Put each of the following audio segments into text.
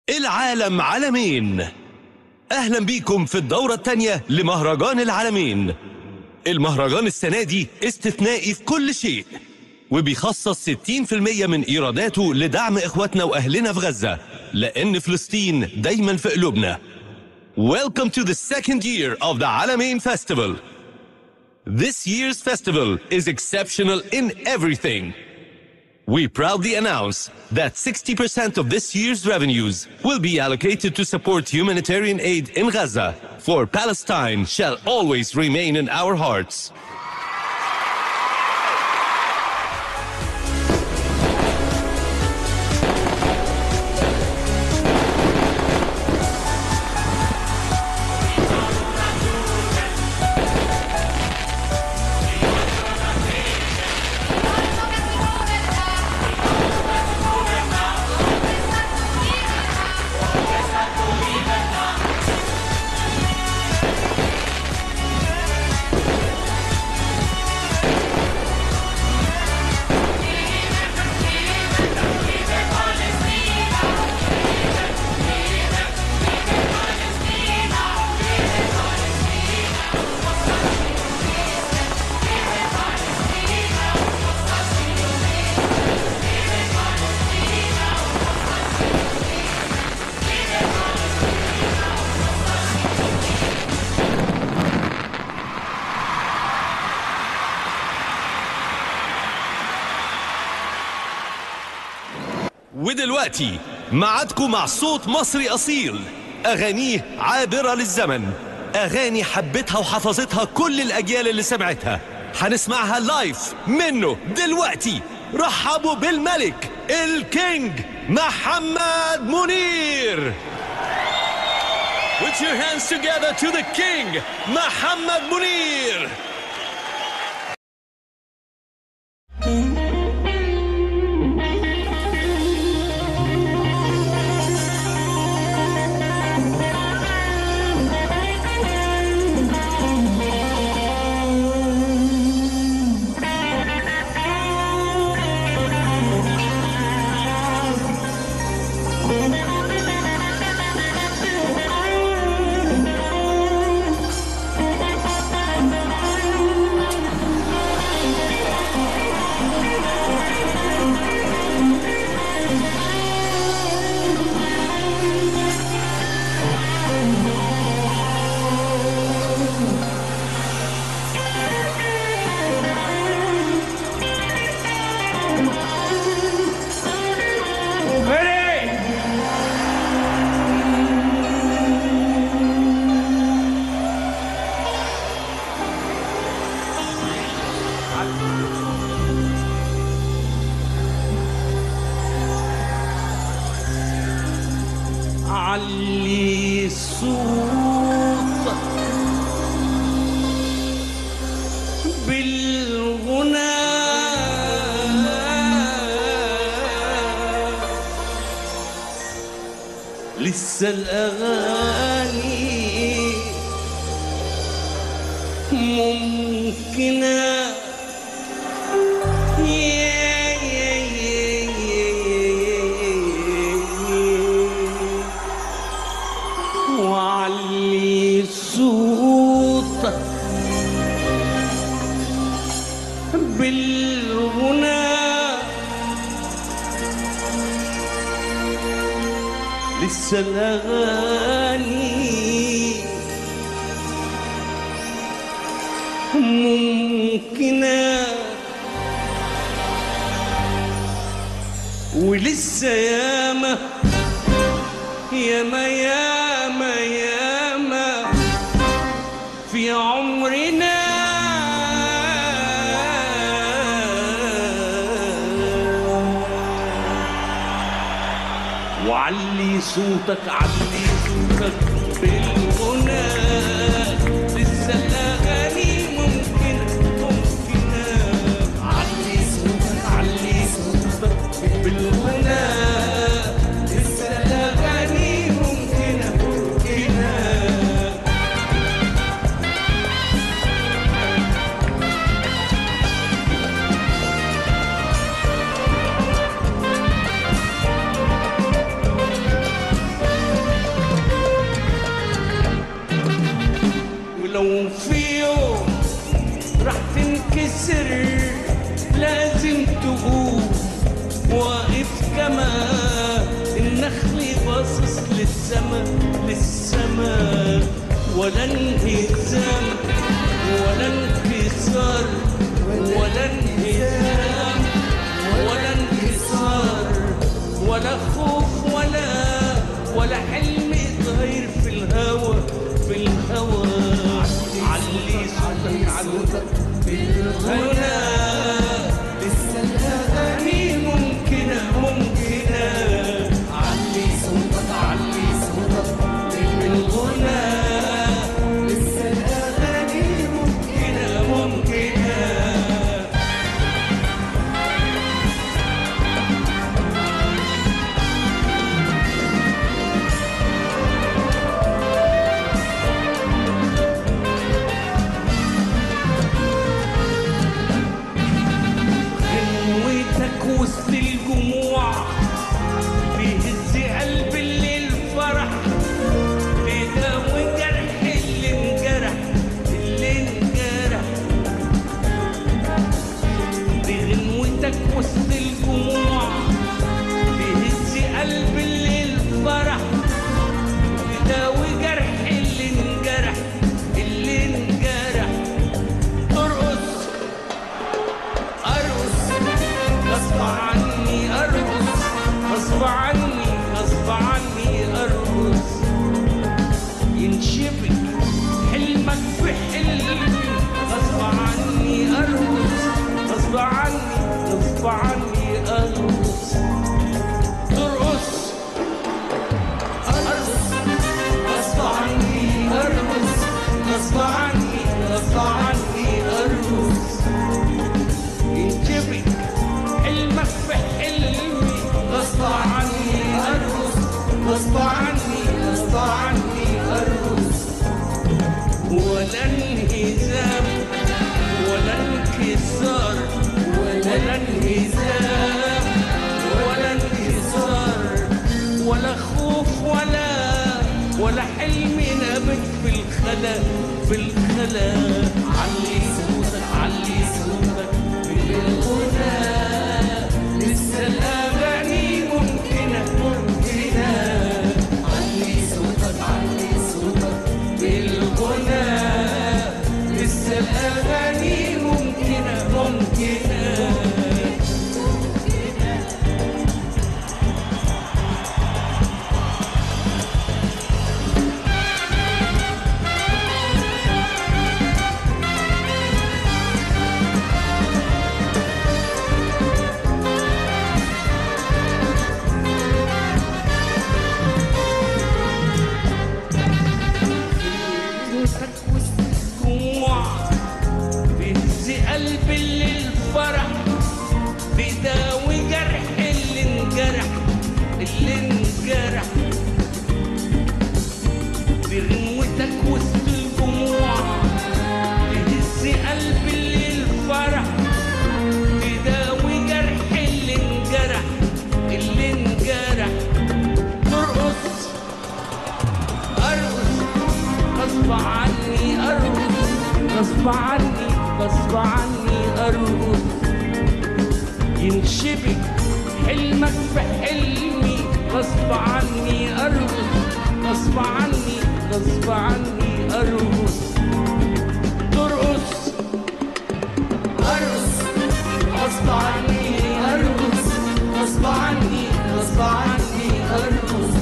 العالم عالمين أهلا بيكم في الدورة الثانية لمهرجان العالمين المهرجان السنة دي استثنائي في كل شيء وبيخصص 60% من إيراداته لدعم إخواتنا وأهلنا في غزة لأن فلسطين دايما في قلوبنا Welcome to the second year of the Alamein Festival. This year's festival is exceptional in everything. We proudly announce that 60% of this year's revenues will be allocated to support humanitarian aid in Gaza, for Palestine shall always remain in our hearts. ودلوقتي معادكم مع صوت مصري أصيل أغانيه عابرة للزمن أغاني حبتها وحفظتها كل الأجيال اللي سمعتها هنسمعها لايف منه دلوقتي رحبوا بالملك الكينج محمد منير Put your hands together to the king محمد منير علي الصوت بالغنى لسه الأغاني ممكنة يا يا يا يا وعلي صوتك بالغنى لسه الأغاني ممكنة ولسه ياما ياما ياما ياما في عمرنا وعلي صوتك علي صوتك بالغنى لسه الاغاني ممكن ممكنة علي صوتك علي صوتك بالغنى لسه الاغاني ممكنة ممكنة للسما للسما ولا انهزام ولا انكسار ولا انهزام ولا انكسار ولا خوف ولا ولا حلم طاير في الهوى في الهوى علي صوتك علوتك بالغنى لسه الاغاني ممكنه ممكنه علي صوتك علي صوتك بالغنى لسه الاغاني ممكنه ممكنه غنوتك وسط الجموع بيهز قلب الليل فرح بيداوي جرح اللي انجرح اللي انجرح بغنوتك وسط الجموع بيهز قلب الليل فرح بيداوي جرح اللي انجرح اللي انجرح ترقص ارقص غصب عني ارقص غصب عني غصب عني ارقص ينشبك حلمك في حلمي غصب عني ارقص غصب عني غصب عني ارقص ترقص ارقص غصب عني ارقص غصب عني غصب عني ارقص ينجبك حلمك في حلمي غصب عني ارقص غصب عني غصب عني ارقص ولا انهزام ولا انكسار ولا انهزام ولا انكسار ولا خوف ولا ولا حلم نابت في الخلا في الخلا علي صوتك علي صوتك بالغنى لسه الاغاني ممكنه ممكنه علي صوتك علي صوتك بالغنى لسه الاغاني ممكنه ممكنه صوتك وسط الدموع بيهز قلب اللي الفرح بيداوي جرح اللي انجرح اللي انجرح بغنوتك وسط الجموع بيهز قلب اللي الفرح بيداوي جرح اللي انجرح اللي انجرح ترقص ارقص غصب عني ارقص غصب عني غصب عني ارقص ينشبك حلمك في حلمي غصب عني ارقص غصب عني غصب عني ارقص ترقص ارقص غصب عني ارقص غصب عني غصب عني ارقص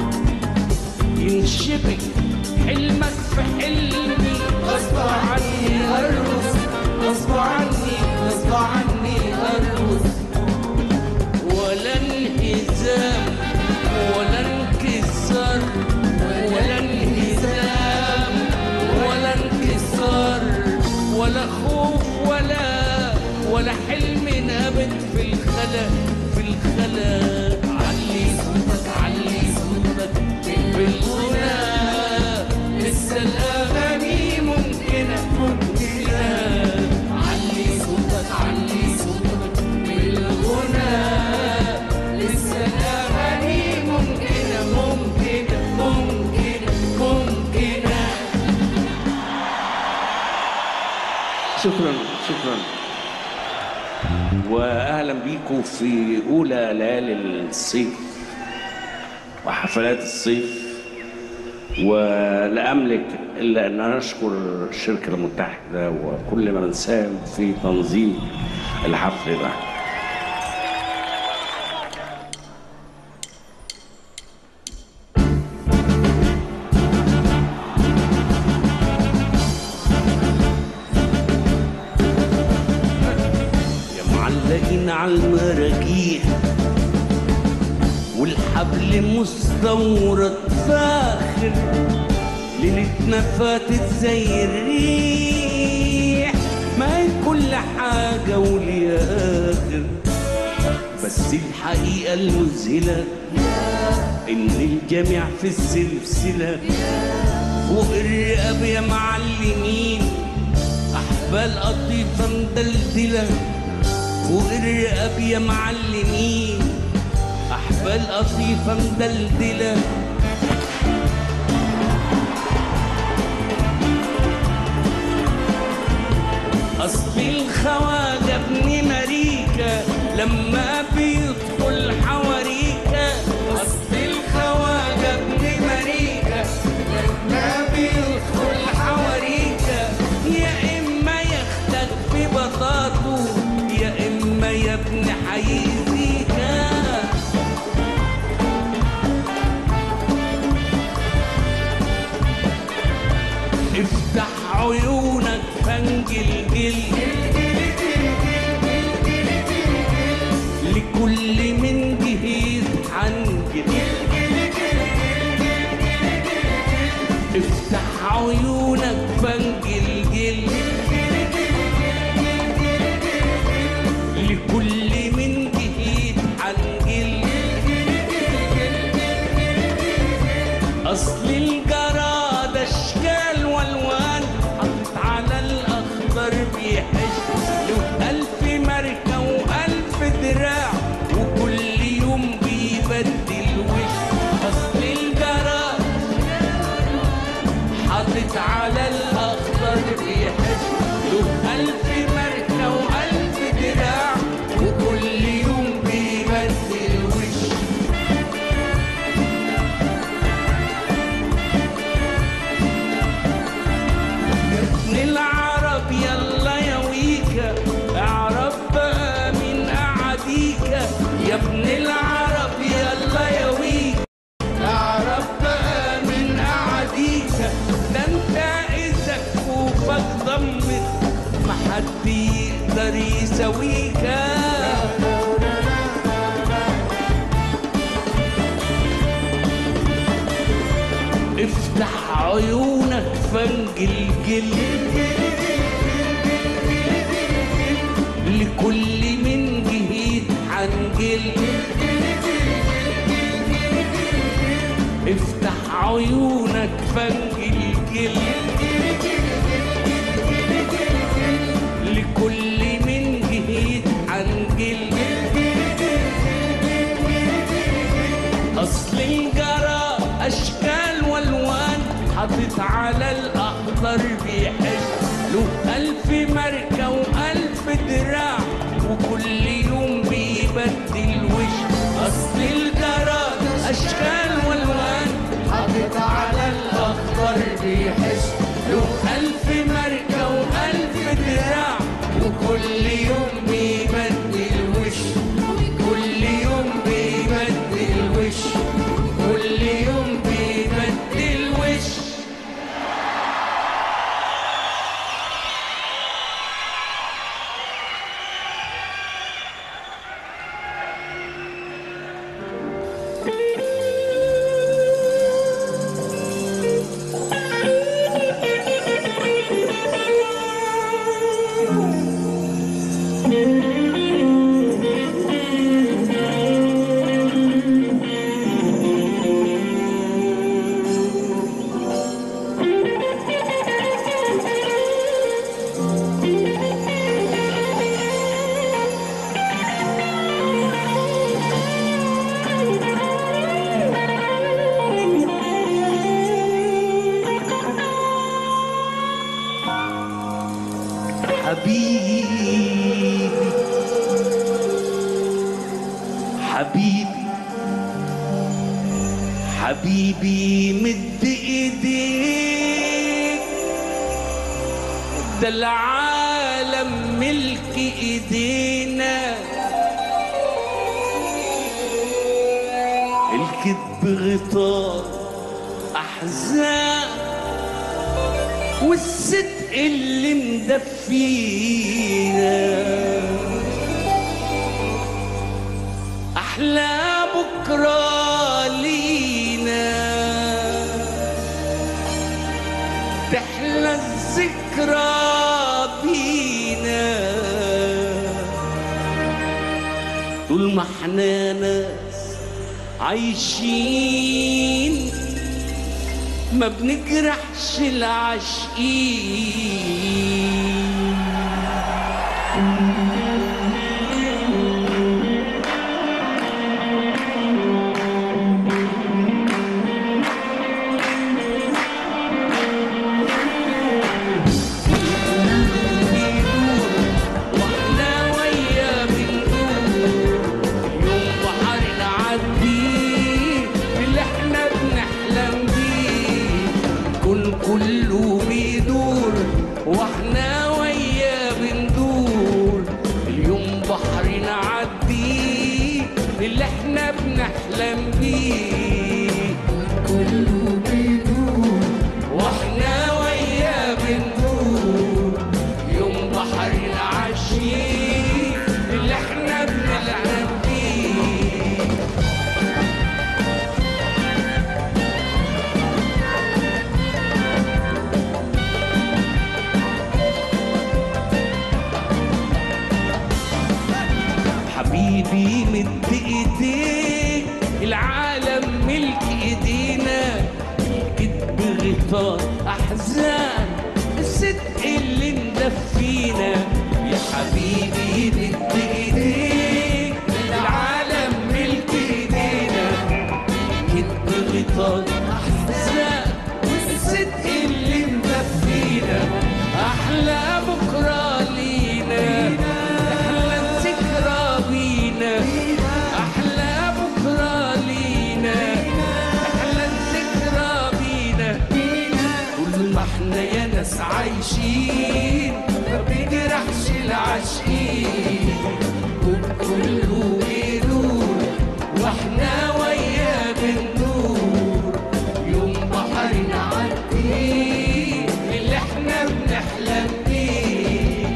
ينشبك حلمك في حلمي غصب عني ارقص غصب عني غصب عني ارقص ولا انهزام ولا انكسار ولا انهزام ولا انكسار ولا خوف ولا ولا حلم نابت في الخلا في الخلا علي صوتك علي صوتك بالغنى لسه الاغاني ممكنه ممكنه علي صوتك علي صوتك بالغنى لسه الاغاني ممكنه ممكنه ممكنه ممكنه شكرا شكرا واهلا بيكم في اولى ليالي الصيف وحفلات الصيف ولا أملك إلا أن أشكر الشركة المتحدة وكل من ساهم في تنظيم الحفل ده يا معلقين على المراجيح والحبل مستورد فاخر ليلتنا فاتت زي الريح ما هي كل حاجة وليها آخر بس الحقيقة المذهلة إن الجميع في السلسلة فوق الرقاب يا معلمين أحبال قطيفة مدلدلة فوق الرقاب يا معلمين أحبال قطيفة مدلدلة أصل الخواجة ابن مريكة لما بيدخل حواريكة أصل الخواجة ابن مريكة لما بيدخل حواريكة يا إما ياخدك في بطاطه يا إما يا ابن حيزيكا افتح عيونك فانجلجل لكل من جهيز حنجل افتح عيونك فانجلجل لكل من جهيز حنجل اصل الجراد اشكال والوان حط على الاخضر بيحش له الف ماركه والف دراع وكل يوم بيبدل وش اصل الجراد حاطط على الاخضر بيحش له الف ماركه والف دراع وكل يوم بيبدل وش ابن العرب يلا يا ويكا اعرف بقى من اعاديكا يا ابن العرب يلا يا ويكا اعرف بقى من اعاديكا ده انت اذا كفوفك ضمت ما حد يقدر يساويكا افتح عيونك فانجلجل لكل من جهيد حنجل افتح عيونك فانجلجل لكل من جهيد حنجل اصل الجرى اشكال والوان حاطط على الاخضر بيحش له الف ماركه والف دراع وكل يوم بيبدل وش اصل الجرى اشكال والوان حاطط على الاخضر بيحش له الف ماركه والف دراع وكل يوم بيبدل وش كل يوم بيبدل وش كل يوم بيبدل وش حبيبي مد ايديك ده العالم ملك ايدينا الكذب غطاء احزان والصدق اللي مدفينا احلى بكره لينا تحلى الذكرى بينا طول ما احنا ناس عايشين ما بنجرحش العاشقين واحنا ويا بندور يوم بحر نعديه اللي احنا بنحلم بيه كل كله بيدور واحنا ويا بندور اليوم بحر نعديه اللي احنا بنحلم بيه كله بيدور واحنا ويا بندور يوم بحر العشيق اللي احنا بنلعب بيه حبيبي مد ايديك العالم ملك ايدينا الكذب غطاء احزان الصدق اللي مدفينا يا حبيبي مد ايديك العالم ملك ايدينا الكذب غطاء احزان والصدق اللي مدفينا احلى بكره لينا احلى الذكرى بينا احلى بكره لينا احلى الذكرى بينا كل ما احنا يا ناس عايشين ما بنجرحش العاشقين وبكله بيدور واحنا ويا بندور يوم بحر نعديه اللي احنا بنحلم بيه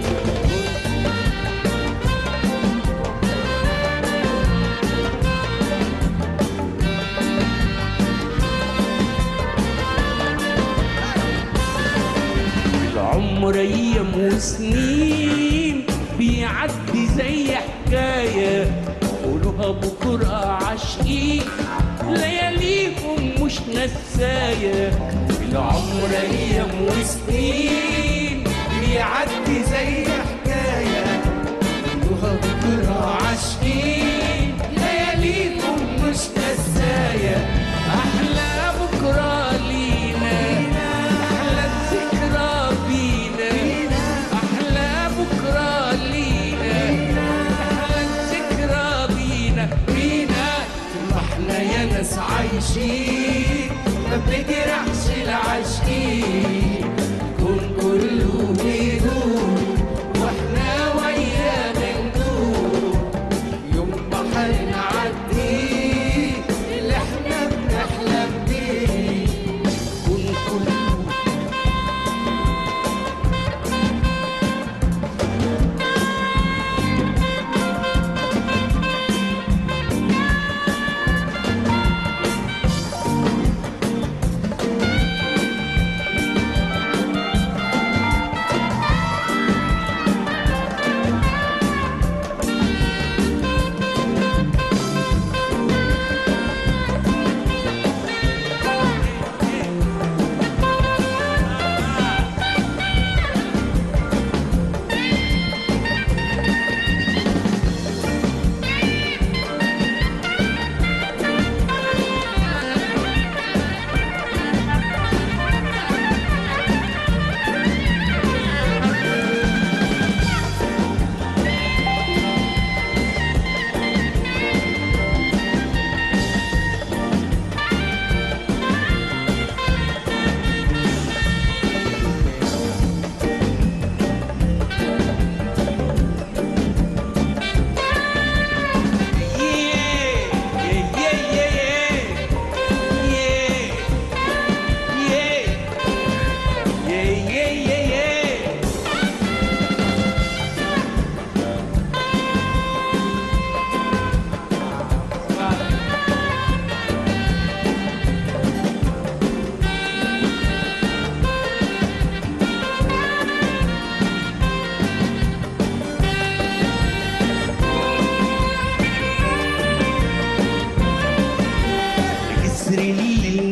العمر ايام وسنين بيعدي زي حكايه قولوها بكره عاشقين لياليهم مش نسايه العمر ايام وسنين بيعدي زي حكايه قولوها بكره عاشقين لياليهم مش نسايه احلى بكره لينا احلى الذكرى بينا احلى بكره لينا احلى الذكرى بينا بينا طول ما احنا يا ناس عايشين ما بنجرحش العاشقين كون كله بيدور واحنا ويا بندور يوم بحر نعديه اللي احنا بنحلم بيه كون كله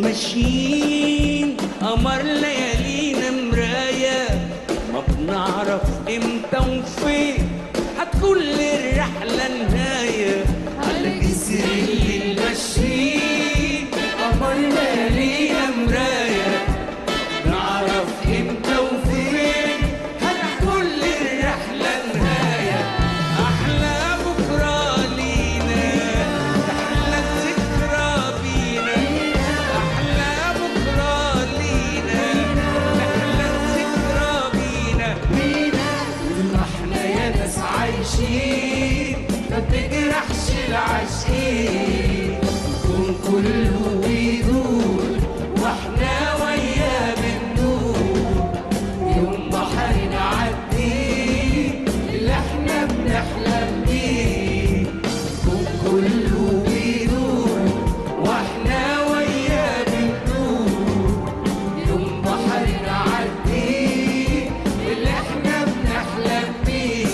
ماشيين قمر ليالينا مراية ما بنعرف امتى وفين هتكون للرحلة نهاية على جسر الليل ماشيين قمر ليالينا مراية نعرف امتى وفين هتكون للرحلة نهاية أحلى بكرة لينا تحلى الذكرى بينا أحلى بكرة لينا تحلى الذكرى بينا طول ما احنا يا ناس عايشين ما بتجرحش العاشقين الكون كله بيدور واحنا وياه بندور يوم ما هنعدي اللي احنا بنحلم بيه الكون كله بيدور واحنا وياه بندور يوم ما هنعدي اللي احنا بنحلم بيه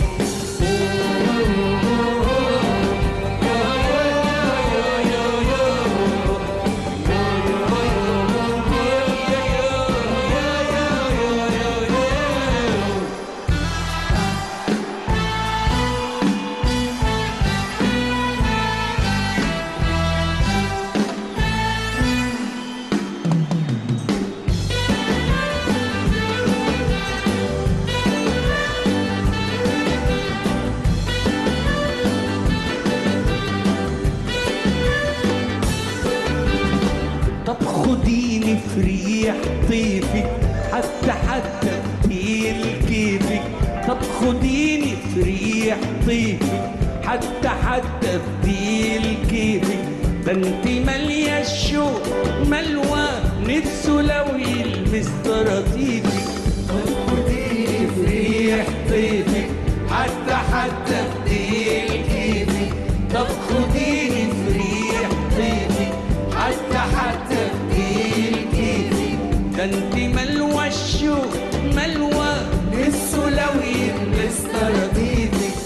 طب خديني في ريح طيفك حتى حتى بتيل كيفك طب خديني في ريح طيفك حتى حتى بتيل كيفك ده انت مالية الشوق ملوى نفسه لو يلمس طراطيفك طب خديني في ريح طيفك حتى حتى بتيل كيفك طب خديني في ريح طيفك حتى حتى بتيل كيفك ده انت ملوى الشوق ملوى نفسه لو يلمس طراطيفك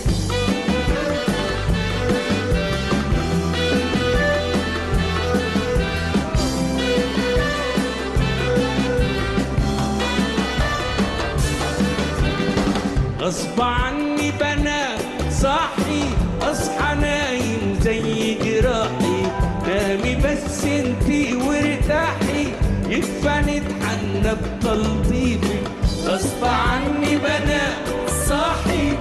غصب عني بنام صاحي اصحى نايم زي جراحي نامي بس انتي وارتاحي يكفى نتحنى بتلطيفك غصب عني بنام صاحي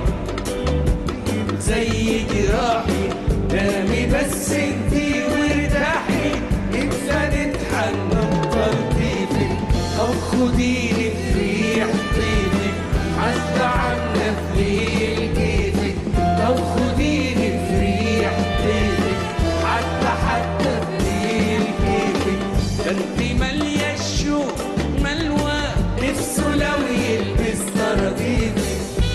زي جراحي نامي بس انتي وارتاحي يكفى نتحنى بتلطيفك او خديني في ريح طيفك حتى عنا في ليل كيفك او خديني في ريح طيفك حتى حتى في ليل كيفك ده انت مالية الشوق ملوى نفسه لو يلبس طراطيفك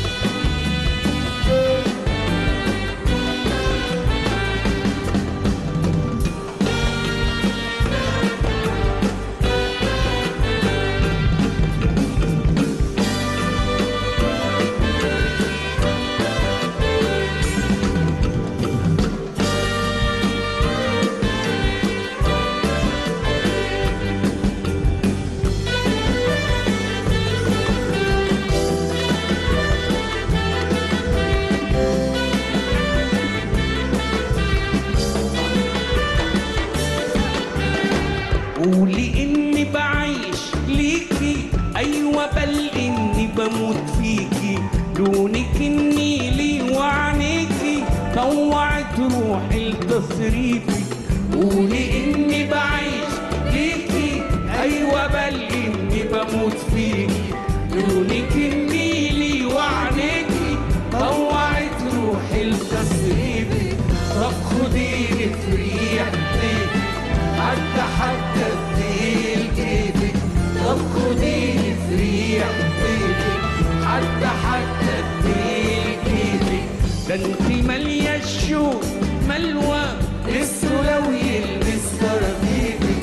قولي اني بعيش ليكي ايوه بل اني بموت فيكي لونك النيلي وعينيكي طوعت روحي لتصريفي قولي اني بعيش ليكي ايوه بل اني بموت فيكي لونك النيلي وعينيكي طوعت روحي لتصريفي طب خديني في ريح طيبك حتى حتى الديل كيفك طب خديني في ريح طيبك حتى حتى الديل كيفك ده انت مالية الشوق ملوى نفسه لو يلبس طراطيفك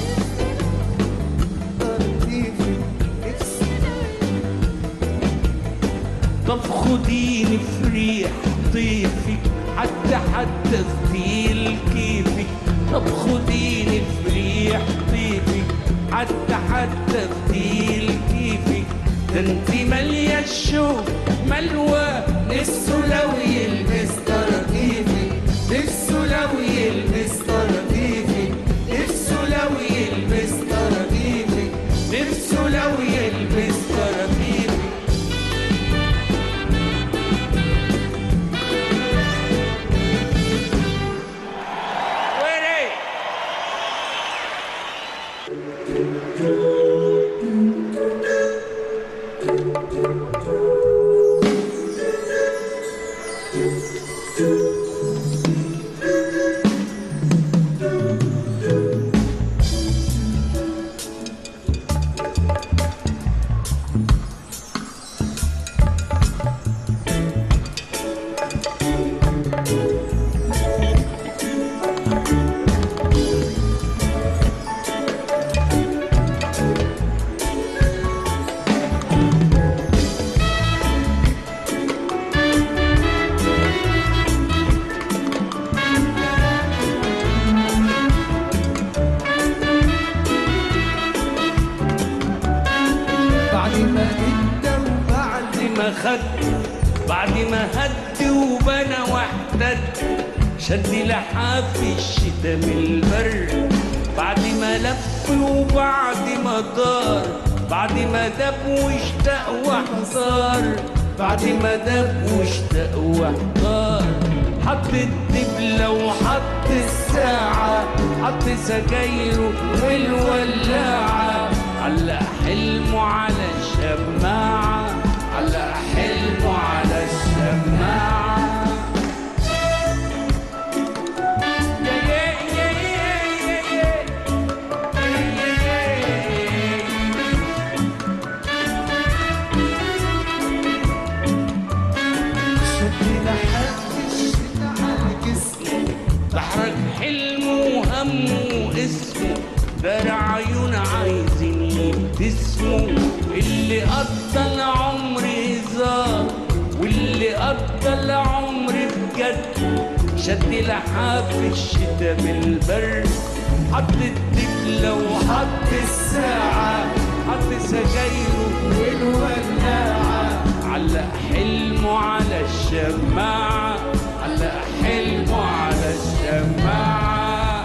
طراطيفك طب خديني في ريح طيفك حتى حتى في كيفك طب خديني في ريح طيفك حتى حتى بديل كيفك ده انت مالية الشوق ملوى نفسه لو يلبس طراطيفي نفسه لو يلبس طراطيفي نفسه لو يلبس طراطيفي نفسه لو يلبس كراتيب ويري بعد ما ادى وبعد بعد ما خد بعد ما هد وبنى واحتد شد لحاف الشتا من البر بعد ما لف وبعد ما دار بعد ما دب واشتاق واحتار بعد ما دب واشتاق واحتار حط الدبلة وحط الساعة حط سجايره والولاعة علق حلمه على الشماعة علق حلمه على الشماعة يا يا يا يا يا يا يا شد لحد الشتا على جسمه بحرك حلمه وهمه واسمه دار عيون عايزين يبتسموا اللي قضى العمر هزار واللي قضى العمر بجد شد لحاف الشتا بالبرد حط الدبلة وحط الساعة حط سجايره والولاعة علق حلمه على الشماعة علق حلمه على الشماعة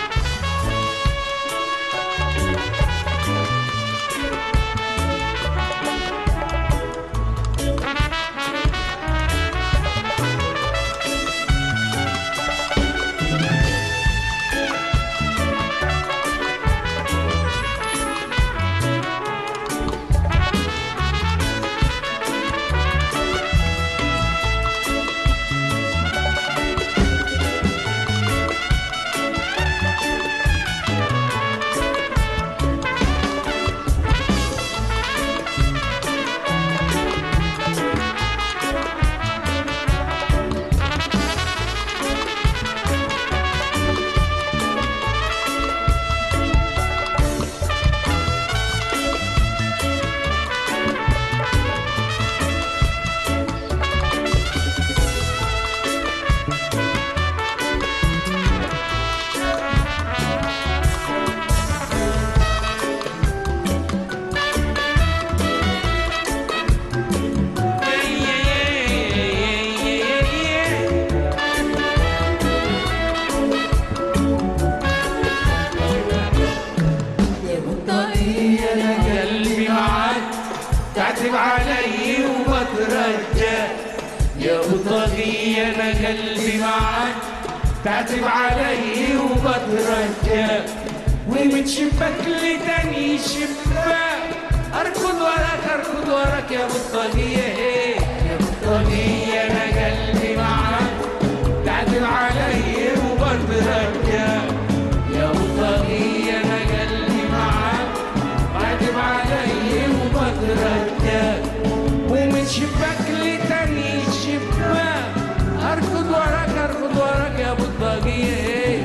يا بطاقية انا قلبي معاك تعتب علي وبترجى يا بطاقية انا قلبي معاك تعتب علي وبترجى ومن شباك لتاني شباك اركض وراك اركض وراك يا بطاقية هي يا بطاقية انا قلبي معاك تعتب علي وبترجى يا بطاقية انا قلبي معاك بعتب علي وبترجاك ومن شباك لتاني شباك اركض وراك اركض وراك يا ابو الطاقية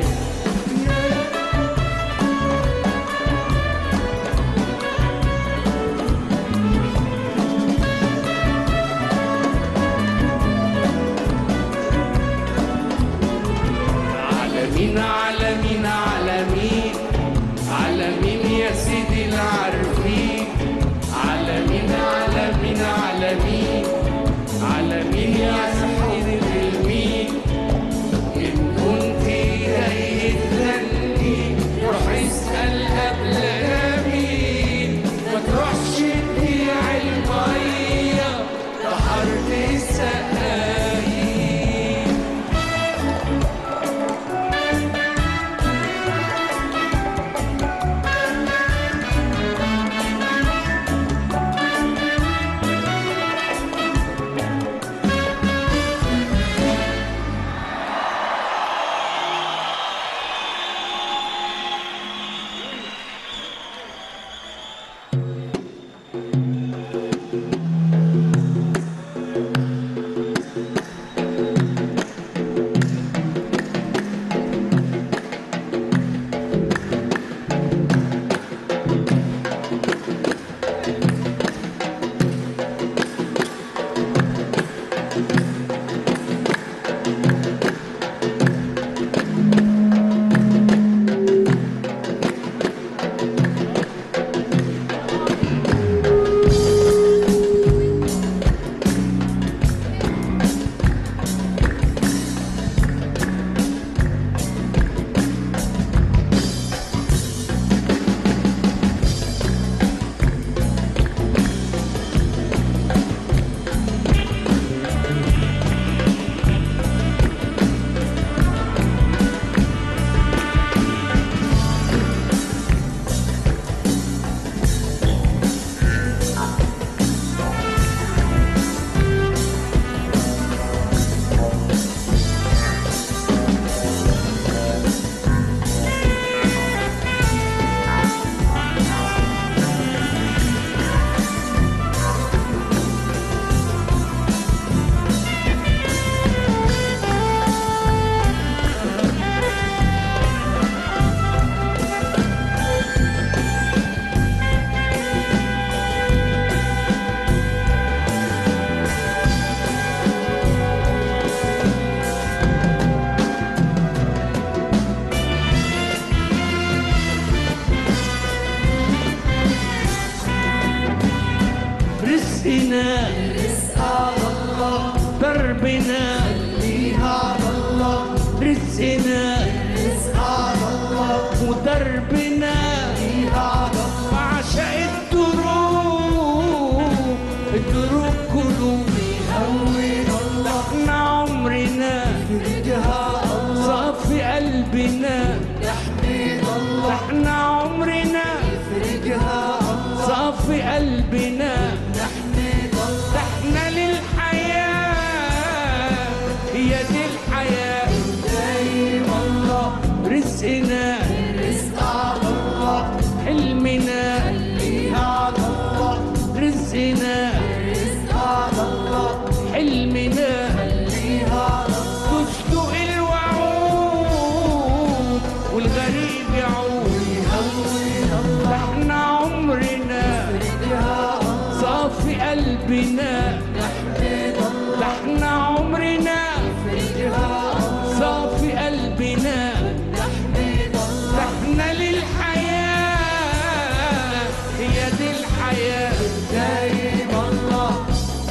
رزقنا الرزق على الله دربنا خليها على الله رزقنا الرزق على الله ودربنا خليها على الله عشاء الدروب الدروب قلوب هون الله احنا عمرنا فرجها الله صافي قلبنا يحمد الله احنا عمرنا فرجها الله صافي قلبنا يحمد الله احنا للحياة هي دي الحياة دايم الله رزقنا الرزق على الله حلمنا خليها على الله رزقنا الرزق على الله حلمنا خليها على الله تصدق الوعود والغريب يعود هون الله احنا عمرنا فرجها الله صافي قلبنا يحمد الله احنا عمرنا فرجها الله صافي قلبنا يحمد الله احنا للحياة هي دي الحياة دايم الله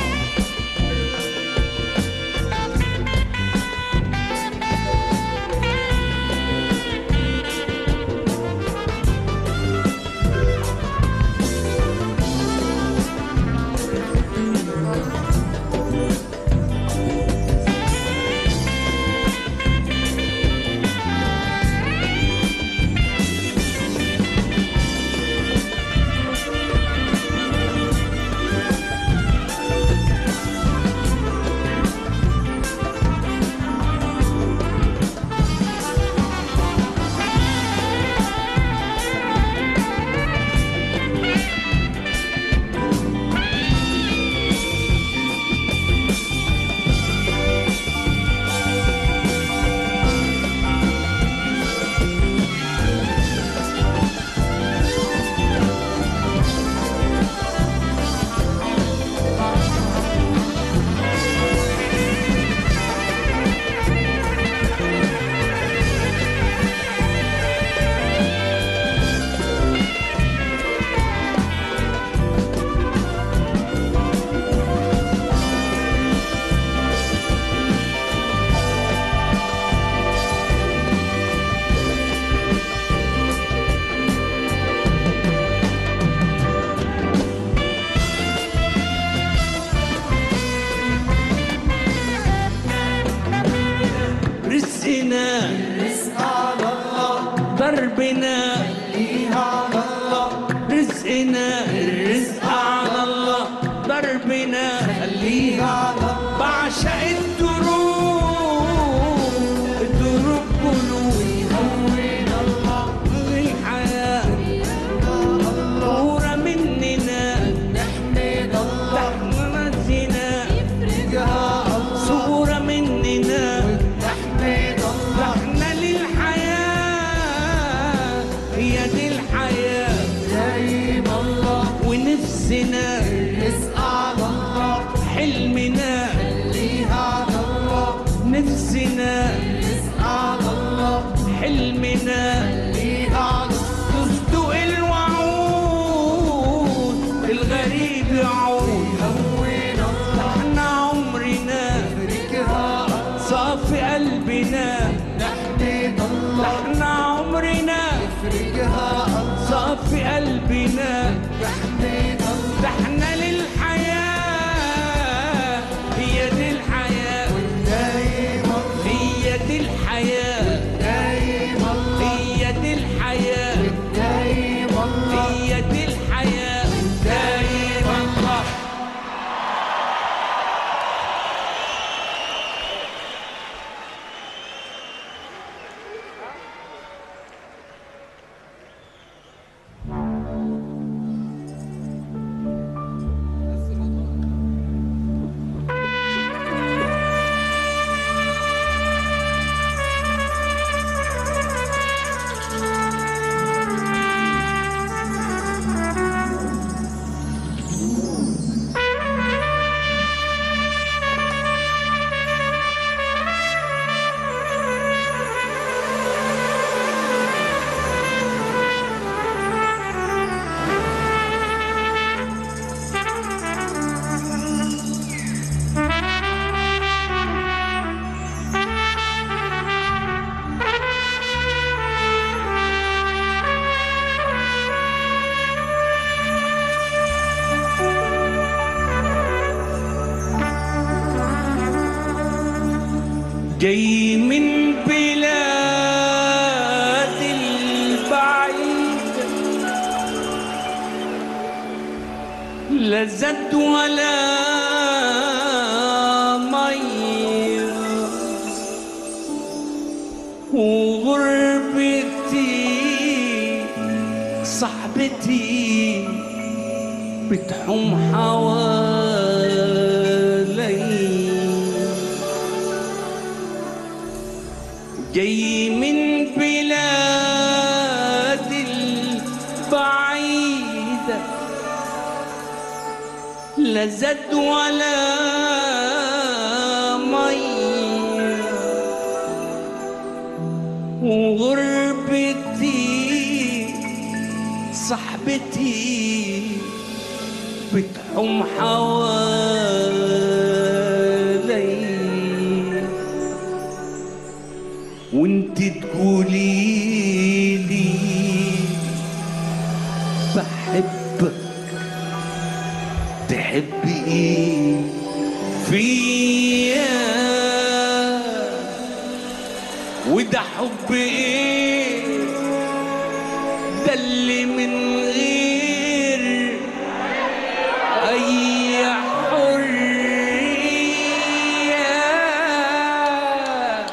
رزقنا الرزق على الله دربنا خليها على الله رزقنا الرزق على الله دربنا خليها على الله بعشق الدروب الدروب قلوب هون الله الحياة نورة مننا نحمد الله تحمل زنا فرجها الله صورة مننا نحمد الله احنا للحياة هي دي الحياة دايم الله ونفسنا الرزق على الله حلمنا خليها على الله نفسنا الرزق على الله حلمنا خليها على الله تصدق الوعود الغريب يعود هون الله احنا عمرنا فرجها الله صافي قلبنا نحمد الله احنا عمرنا فرجها الله صافي قلبنا نحمد الله ده احنا للحياة هي دي الحياة دايم الله هي دي الحياة دايم الله هي دي الحياة دايم الله هي دي الحياة دايم الله جاي من بلاد البعيد لا زاد ولا ميه وغربتي صاحبتي بتحوم حوالي جاي من بلاد البعيدة لا زاد ولا ميه وغربتي صاحبتي بتحوم حوالي وانت تقولي لي بحبك تحبي ايه فيا وده حب ايه ده اللي من غير اي حريه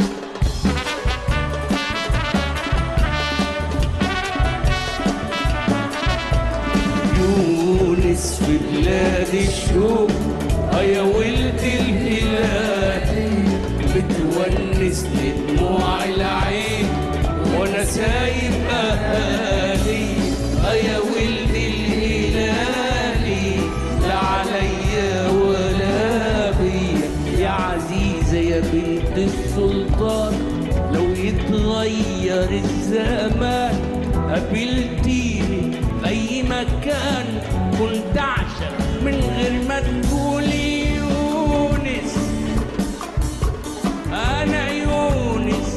يونس في بلاد الشوق يا ولد الهلال بتونس لدموع العين وانا سايب اهالي يا ولد الهلالي لا عليا ولا بيا يا عزيزة يا بنت السلطان لو يتغير الزمان قابلتيني في اي مكان كنت اعشق من غير ما تقولي يونس انا يونس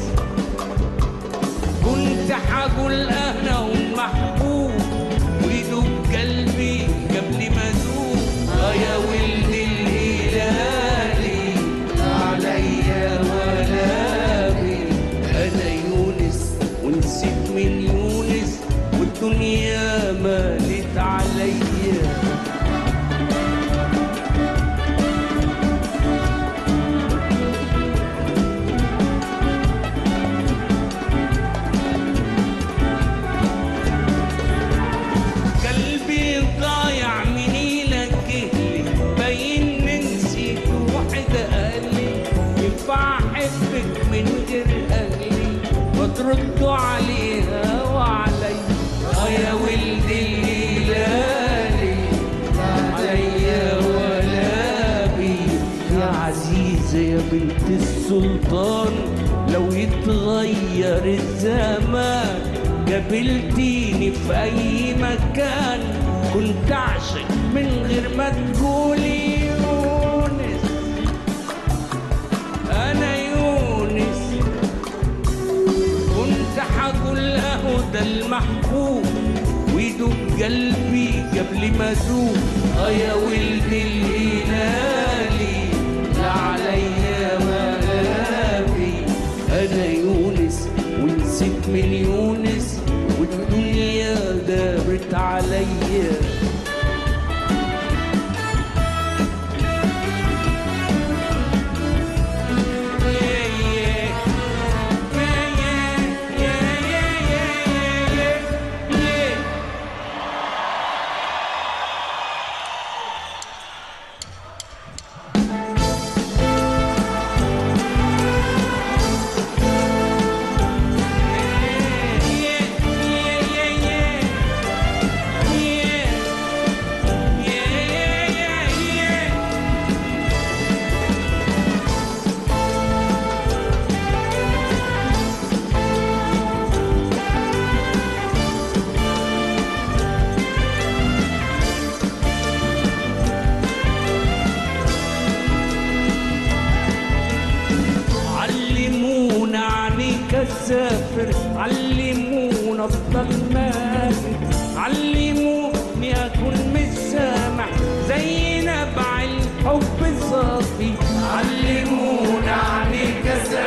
كنت حقول انا ومحبوب ويدوب قلبي قبل ما ادوب آه يا ولد الهلالي عليا ولا بي انا يونس ونسيت من يونس والدنيا مالت عليا قلبي ضايع مني لك باين نسيت وحدة قالي ينفع احبك من غير اهلي وتردوا عليها وعلي اه يا ولد الهلالي عليا ولا بي يا عزيزة يا بنت السلطان لو يتغير الزمان قابلتيني في اي مكان كنت اعشق من غير ما تقولي يونس انا يونس كنت حقول له ده المحبوب ويدوب قلبي قبل ما ادوب اه يا ولد الهلالي لا عليا ولا بي انا يونس ونسيت من يونس والدنيا دارت عليا علمونا عنيك اسافر علمونا افضل ماشي علموني اكون مسامح زي نبع الحب الصافي علمونا عنيك اسافر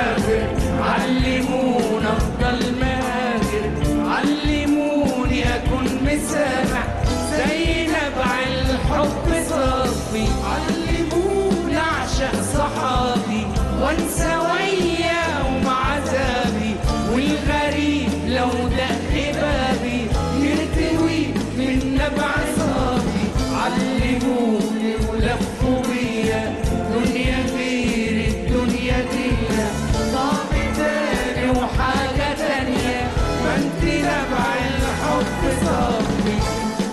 سامع زي نبع الحب صافي علمونا نعشق صحابي وانسى وياهم عذابي والغريب لو دق بابي يرتوي من نبع صافي علموني ولفوا بيا دنيا غير الدنيا دي طعم تاني وحاجة تانية ما انت نبع الحب صافي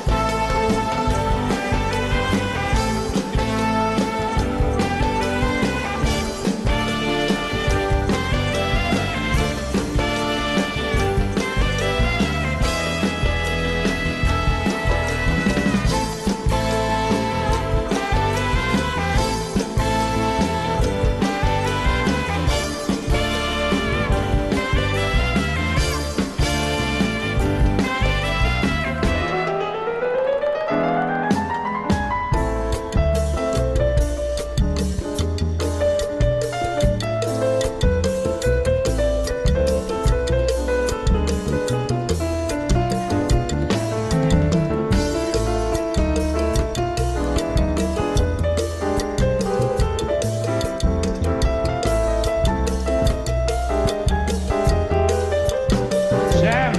شام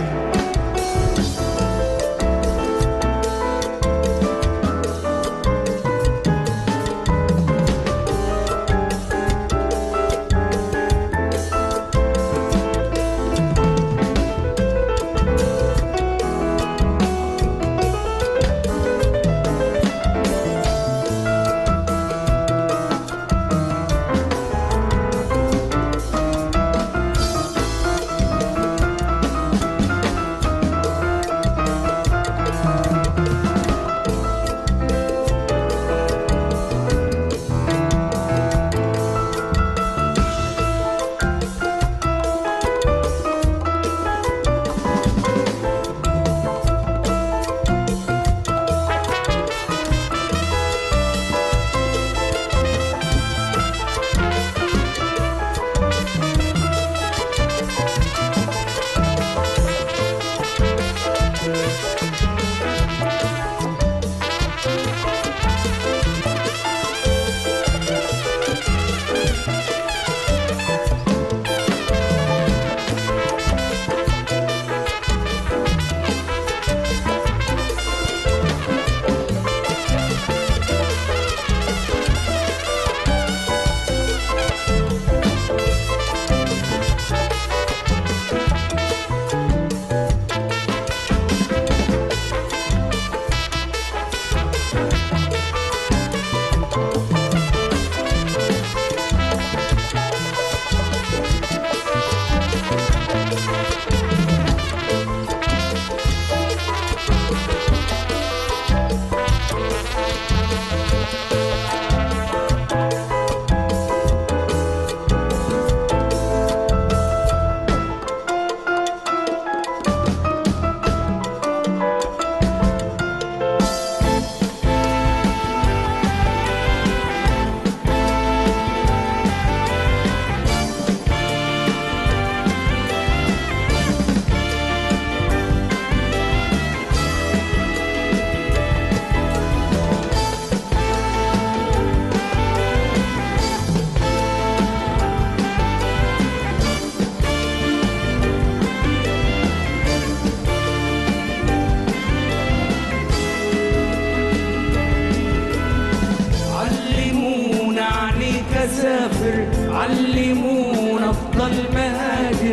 علمونا عنيك اسافر علمونا افضل مهاجر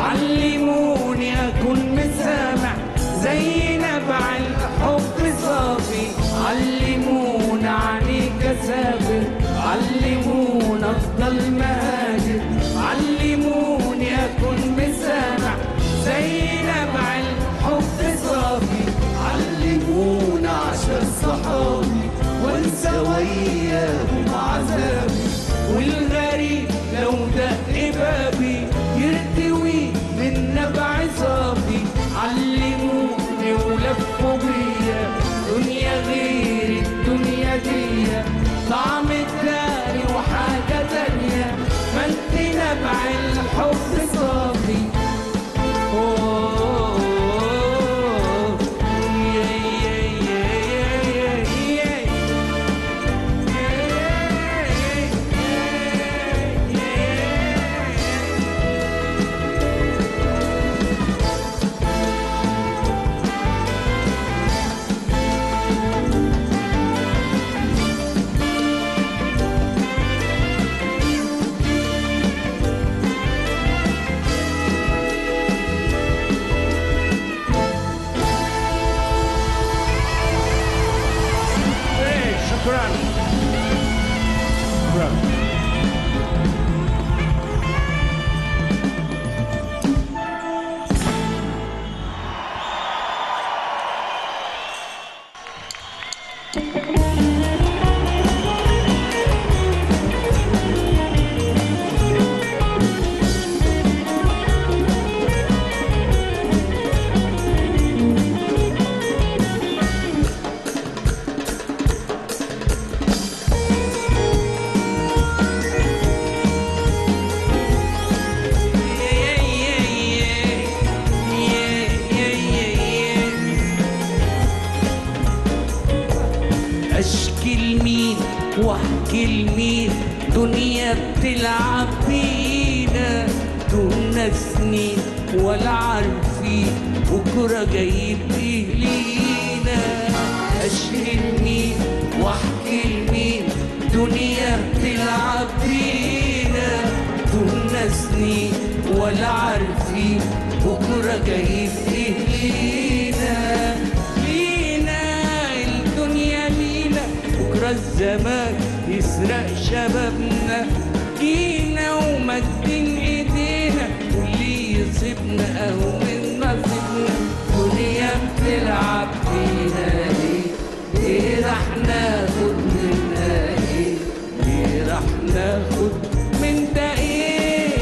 علموني اكون مسامع زي نبع الحب صافي علمونا عنيك اسافر علمونا افضل مهاجر علموني اكون مسامع زي نبع الحب صافي علمونا عشان صحابي وانسى وياهم عذابي والغريب لو دق بابي يرتوي من نبع صافي علموني ولفوا بيا دنيا غير الدنيا دي طعم تاني وحاجة تانية ما انت نبع الحب صافي أوه، اشكي لمين واحكي لمين دنيا بتلعب بينا دون سنين ولا عارفين بكره جايب ايه لينا اشكي لمين واحكي لمين دنيا بتلعب بينا دون سنين ولا عارفين بكره جايب ايه لينا لينا الدنيا لينا بكرة الزمان يسرق شبابنا جينا ومدين ايدينا واللي يصيبنا او من نصيبنا دنيا بتلعب فينا ليه ايه راح ناخد منها ايه ايه راح ناخد من ده ايه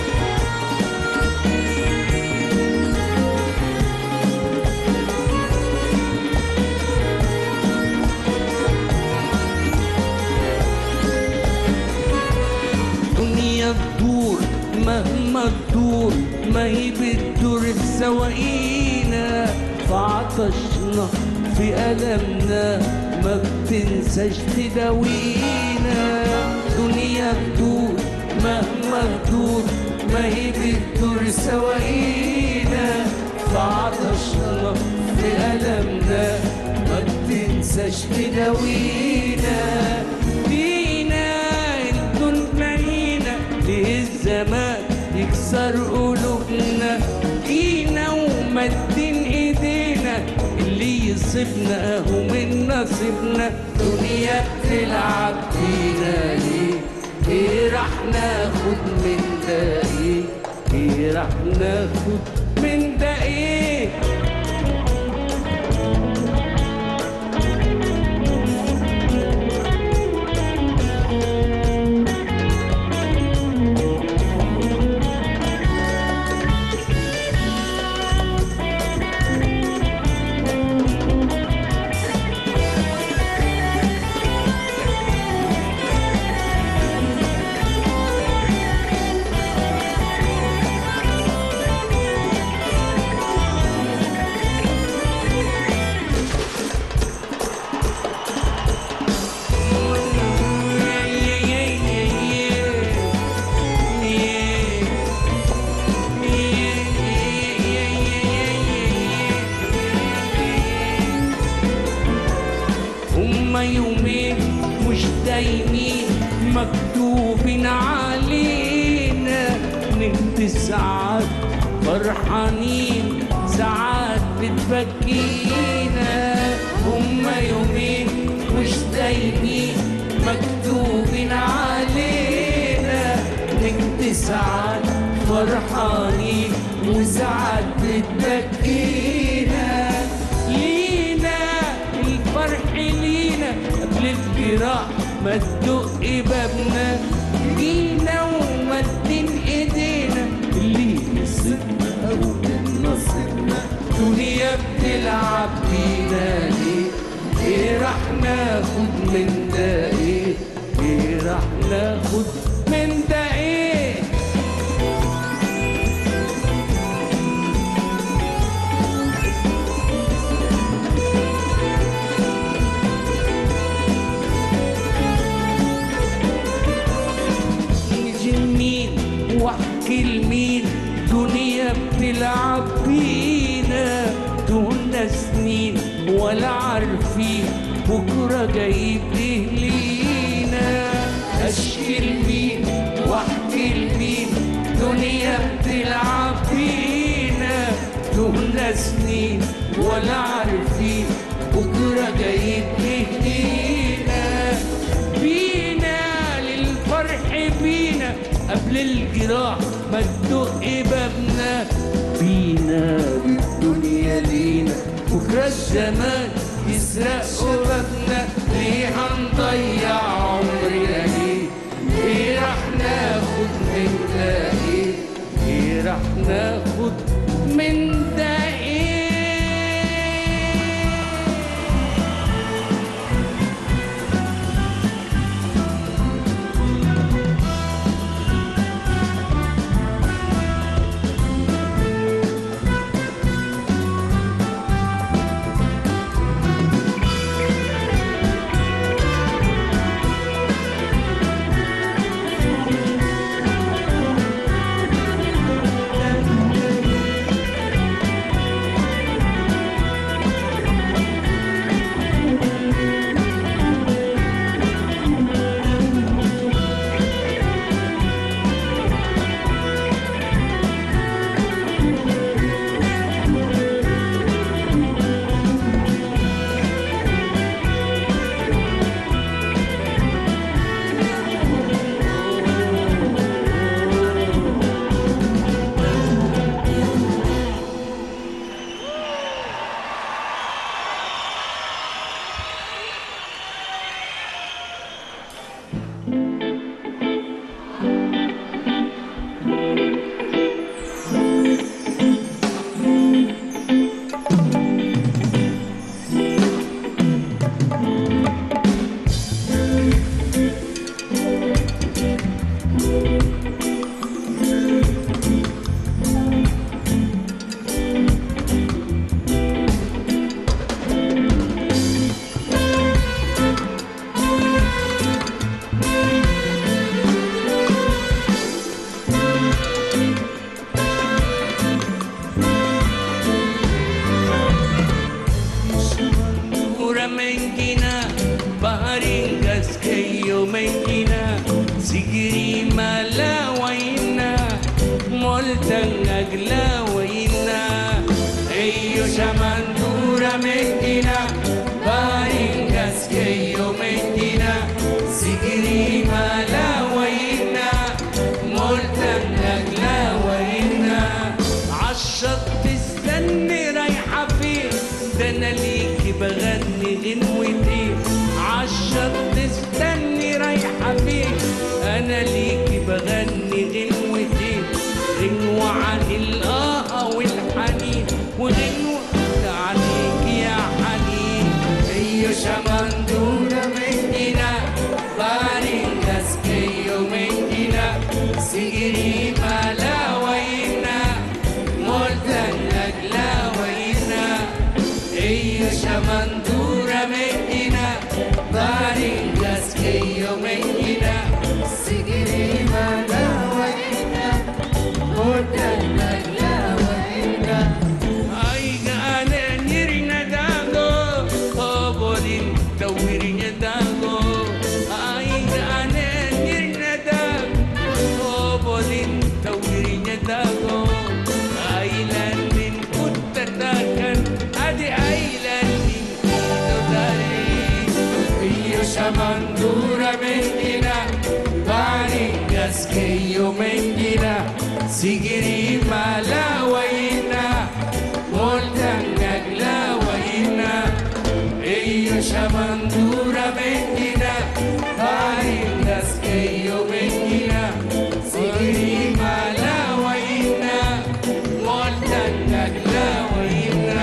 دنيا تدور مهما تدور ما هي بتدور بسواقينا فعطشنا في ألمنا ما بتنساش تداوينا دنيا تدور مهما تدور ما هي بتدور سواقينا فعطشنا في ألمنا ما بتنساش تداوينا دينا الدنيا لينا ليه الزمان يكسر قلوبنا جينا ومدين ايدينا اللي يصيبنا اهو من نصيبنا دنيا بتلعب فينا ليه ايه راح ناخد من ده ايه ايه راح ناخد من ده ايه هما يومين مش دايمين مكتوبين علينا نهدي ساعات فرحانين ساعات بتبكينا هما يومين مش دايمين مكتوبين علينا نهدي ساعات فرحانين وساعات بتبكينا لينا الفرح لينا قبل الجراح ما تدق بابنا جينا ومدين ايدينا اللي نصيبنا او من نصيبنا دنيا بتلعب بينا ليه ايه راح ناخد من ده ايه ايه راح ناخد من ده ايه نيجي لمين واحكي لمين دنيا بتلعب بينا دهنا سنين ولا عارفين بكرة جايب ايه لينا اشكي لمين واحكي لمين دنيا بتلعب بينا دهنا سنين ولا عارفين بكرة جايب ايه لينا بينا للفرح بينا قبل الجراح ما تدق بابنا بينا بالدنيا لينا بكرة الزمان يسرق شبابنا ليه هنضيع عمرنا ليه ايه راح ناخد من ده ايه ايه راح ناخد من ده ايه Ura mengina, baharingas kayo mengina, sigiri malawaina, moltang aglawaina, ayo shamandura mengina, baharingas kayo mengina, sigiri malawaina, moltang aglawaina, عالشط استني رايحة فين ده انا ليكي بغني غنوتي عالشط استني رايحة فين انا ليكي بغني غنوتي غنوة عن الآه والحنين وغنوة عليك يا حنين ايو شمندورة مدينة بارينجاس كيو مدينة سيري ملاوينا molta nagla waina eyo shamandura mengina baringas keyo mengina sigiri malawaina molta nagla waina ay gane nirina dago obolin tawirina dago ay gane nirina dago obolin tawirina dago ailan min kuttatakan adi ailan min kutotari iyo shamandura mengina baringas keyo mengina sigiri malawaina moltang naglawaina iyo shamandura mengina baringas keyo mengina sigiri malawaina moltang naglawaina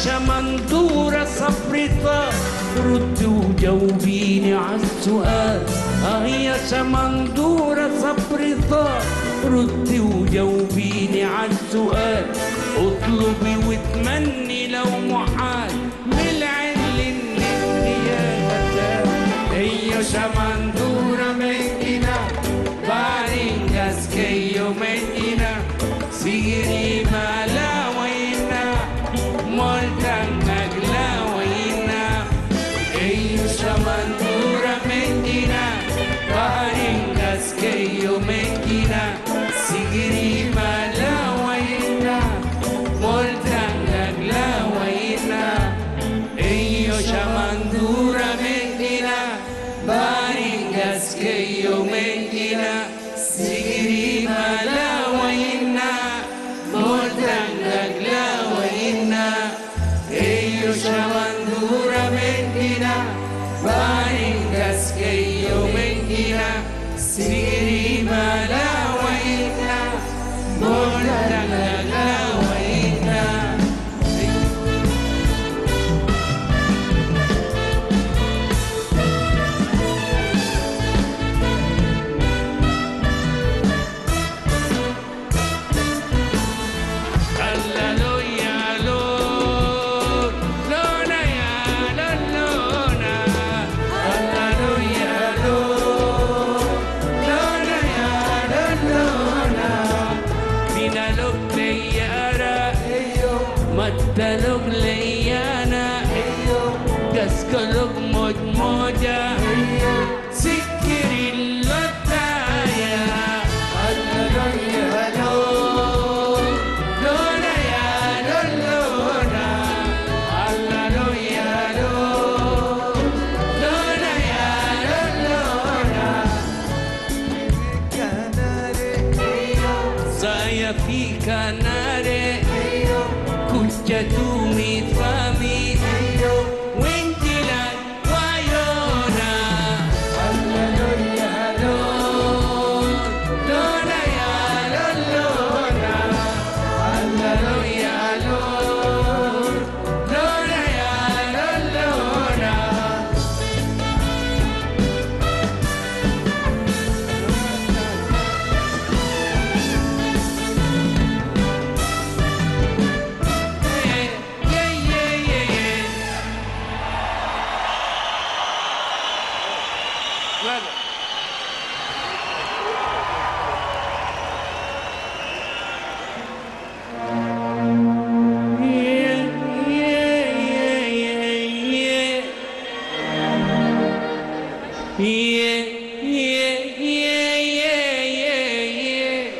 شمندورة صبرتها رد وجاوبيني عالسؤال اه يا شمندورة صبرتها رد وجاوبيني عالسؤال اطلبي وتمني لو محال من العين للنيابة هي شمندورة مدينة بارينجاس كيو مدينة سيري مالا وينا مولتان نجلا وينا هي شمندورة مدينة بارينجاس كيو مدينة سيري مالا وينا مولتان نجلا وينا Io shamandura mendina Baringas que yo mendina Sigiri malawaina Mortanga glawaina Io shamandura mendina Baringas que yo mendina Sigiri malawaina Mortanga glawaina Alleluia, lo, lona ya, lo, lona. Alleluia, lo, lona ya, lo, lona. Minalog leyara, matalog leyana, gaskalog modmoja, sikirin lotaya. Alleluia, lo, lona ya, lo, lona. Alleluia, lo, lona ya, lo, lona. Saya fi canare Kucha tu mi fami Wintila wayona Alleluia lo Lona ya lo lona Alleluia lo Lona ya lo lona Yeah, yeah, yeah, yeah. Claro. Yeah, yeah, yeah, yeah, yeah. Yeah, yeah, yeah, yeah, yeah, yeah.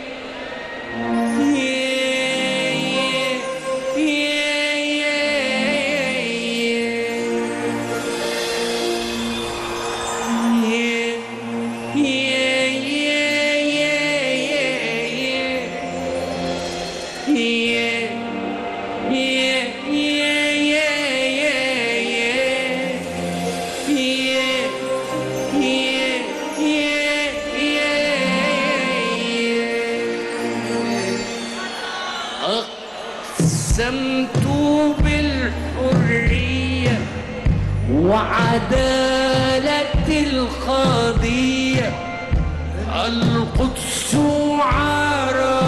أقسمت بالحرية وعدالة القضية القدس عرى